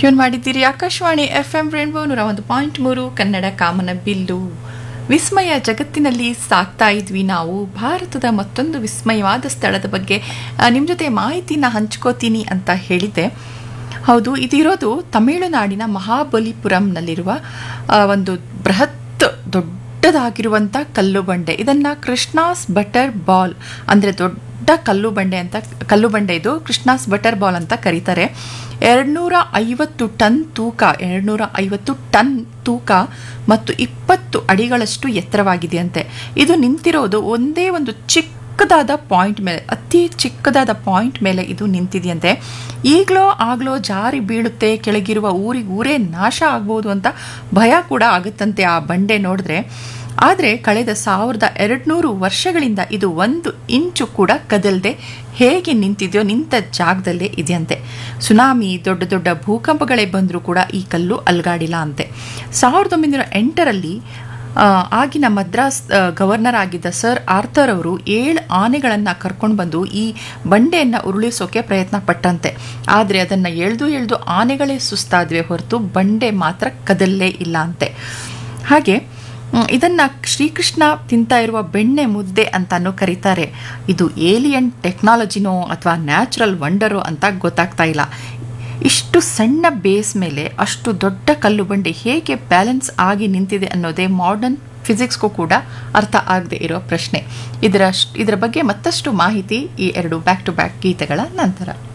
tune ಮಾಡಿದ್ದೀರಿ Akashvani F M rainbow ನೂರ ಒಂದು ಪಾಯಿಂಟ್ ಮೂರು ಕನ್ನಡ ಕಾಮನ ಬಿಲ್ಲು ವಿಸ್ಮಯ ಜಗತ್ತಿನಲ್ಲಿ ಸಾಕ್ತಾ ಇದ್ವಿ ನಾವು ಭಾರತದ ಮತ್ತೊಂದು ವಿಸ್ಮಯವಾದ ಸ್ಥಳದ ಬಗ್ಗೆ ನಿಮ್ಮ ಜೊತೆ ಮಾಹಿತಿನ ಹಂಚ್ಕೋತೀನಿ ಅಂತ ಹೇಳಿದ್ದೆ ಹೌದು ಇದಿರೋದು ತಮಿಳುನಾಡಿನ ಮಹಾಬಲಿಪುರಂನಲ್ಲಿರುವ ಆ, ಒಂದು ಬೃಹತ್ ದೊಡ್ಡದಾಗಿರುವಂಥ ಕಲ್ಲು ಬಂಡೆ ಇದನ್ನ ಕೃಷ್ಣಾಸ್ ಬಟರ್ ಬಾಲ್ ಅಂದರೆ ದೊಡ್ಡ ಕಲ್ಲು ಬಂಡೆ ಅಂತ ಕಲ್ಲು ಬಂಡೆ ಇದು ಕೃಷ್ಣಾಸ್ ಬಟರ್ ಬಾಲ್ ಅಂತ ಕರೀತಾರೆ ಎರಡ್ನೂರ ಐವತ್ತು ಟನ್ ತೂಕ ಎರಡ್ನೂರ ಐವತ್ತು ಟನ್ ತೂಕ ಮತ್ತು ಇಪ್ಪತ್ತು ಅಡಿಗಳಷ್ಟು ಎತ್ತರವಾಗಿದೆಯಂತೆ ಇದು ನಿಂತಿರೋದು ಒಂದೇ ಒಂದು ಚಿಕ್ಕದಾದ ಪಾಯಿಂಟ್ ಮೇಲೆ ಅತಿ ಚಿಕ್ಕದಾದ ಪಾಯಿಂಟ್ ಮೇಲೆ ಇದು ನಿಂತಿದೆಯಂತೆ ಈಗಲೋ ಆಗ್ಲೋ ಜಾರಿ ಬೀಳುತ್ತೆ ಕೆಳಗಿರುವ ಊರಿಗೆ ಊರೇ ನಾಶ ಆಗ್ಬೋದು ಅಂತ ಭಯ ಕೂಡ ಆಗುತ್ತಂತೆ ಆ ಬಂಡೆ ನೋಡಿದ್ರೆ ಆದರೆ ಕಳೆದ ಸಾವಿರದ ಎರಡುನೂರು ವರ್ಷಗಳಿಂದ ಇದು ಒಂದು ಇಂಚು ಕೂಡ ಕದಲದೆ ಹೇಗೆ ನಿಂತಿದೆಯೋ ನಿಂತ ಜಾಗದಲ್ಲೇ ಇದೆಯಂತೆ ಸುನಾಮಿ ದೊಡ್ಡ ದೊಡ್ಡ ಭೂಕಂಪಗಳೇ ಬಂದರೂ ಕೂಡ ಈ ಕಲ್ಲು ಅಲ್ಗಾಡಿಲ್ಲ ಅಂತೆ ಸಾವಿರದ ಒಂಬೈನೂರ ಎಂಟರಲ್ಲಿ ಆ, ಆಗಿನ ಮದ್ರಾಸ್ ಆ, ಗವರ್ನರ್ ಆಗಿದ್ದ ಸರ್ ಆರ್ಥರ್ ಅವರು ಏಳು ಆನೆಗಳನ್ನು ಕರ್ಕೊಂಡು ಬಂದು ಈ ಬಂಡೆಯನ್ನು ಉರುಳಿಸೋಕೆ ಪ್ರಯತ್ನ ಪಟ್ಟಂತೆ ಆದರೆ ಅದನ್ನು ಎಳೆದು ಎಳೆದು ಆನೆಗಳೇ ಸುಸ್ತಾದ್ವೆ ಹೊರತು ಬಂಡೆ ಮಾತ್ರ ಕದಲ್ಲೇ ಇಲ್ಲ ಅಂತೆ ಹಾಗೆ ಮ್, ಇದನ್ನ ಶ್ರೀಕೃಷ್ಣ ತಿಂತಾ ಇರುವ ಬೆಣ್ಣೆ ಮುದ್ದೆ ಅಂತಾನು ಕರೀತಾರೆ ಇದು ಏಲಿಯನ್ ಟೆಕ್ನಾಲಜಿನೋ ಅಥವಾ ನ್ಯಾಚುರಲ್ ವಂಡರೋ ಅಂತ ಗೊತ್ತಾಗ್ತಾ ಇಲ್ಲ ಇಷ್ಟು ಸಣ್ಣ ಬೇಸ್ ಮೇಲೆ ಅಷ್ಟು ದೊಡ್ಡ ಕಲ್ಲು ಬಂಡೆ ಹೇಗೆ ಬ್ಯಾಲೆನ್ಸ್ ಆಗಿ ನಿಂತಿದೆ ಅನ್ನೋದೇ ಮಾಡರ್ನ್ ಫಿಸಿಕ್ಸ್ಗೂ ಕೂಡ ಅರ್ಥ ಆಗದೆ ಇರೋ ಪ್ರಶ್ನೆ ಇದರ ಇದರ ಬಗ್ಗೆ ಮತ್ತಷ್ಟು ಮಾಹಿತಿ ಈ ಎರಡು ಬ್ಯಾಕ್ ಟು ಬ್ಯಾಕ್ ಗೀತೆಗಳ ನಂತರ